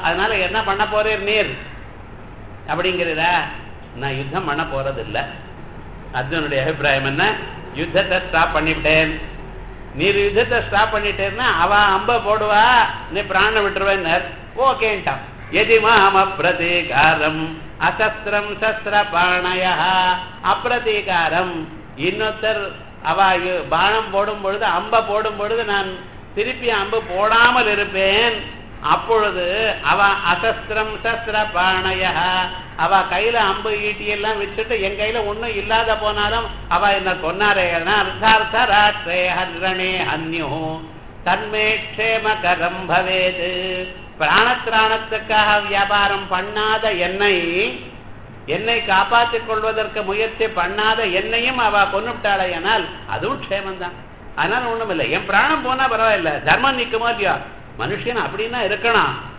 அதனால என்ன பண்ண போறீர் நீர் அப்படிங்கிறதா நான் யுத்தம் பண்ண போறது இல்ல அர்ஜுனுடைய அபிப்பிராயம் என்ன யுத்தத்தை ஸ்டாப் பண்ணிவிட்டேன் நீர் யுத்தத்தை ஸ்டாப் பண்ணிட்டேன்னா அவ அம்ப போடுவா நீ பிராண விட்டுருவேன் ஓகேன்ட்டான் எதிமாம் அப்பிரதீகாரம் அசஸ்திரம் சஸ்திர பாணய அப்பிரதீகாரம் இன்னொருத்தர் அவ யு- பானம் போடும் பொழுது அம்ப போடும் பொழுது நான் திருப்பி அம்பு போடாமல் இருப்பேன் அப்பொழுது அவ அசஸ்திரம் சஸ்திர பாணய அவ கையில அம்பு ஈட்டி எல்லாம் வச்சுட்டு என் கையில ஒண்ணும் இல்லாத போனாலும் அவ என்ன கொன்னாரே அர்த்தார்த்த ராட்சே ஹரணே அந்யோ தன்மே க்ஷேமகரம் பவேது பிராணத்திராணத்துக்காக வியாபாரம் பண்ணாத என்னை என்னை காப்பாற்றிக் கொள்வதற்கு முயற்சி பண்ணாத என்னையும் அவ கொன்னுட்டாளையானால் அதுவும் க்ஷேமம்தான் அதனால ஒண்ணும் இல்லை என் பிராணம் போனா பரவாயில்ல தர்மம் நிக்குமோ இல்லையா மனுஷன் அப்படின்னா இருக்கணும்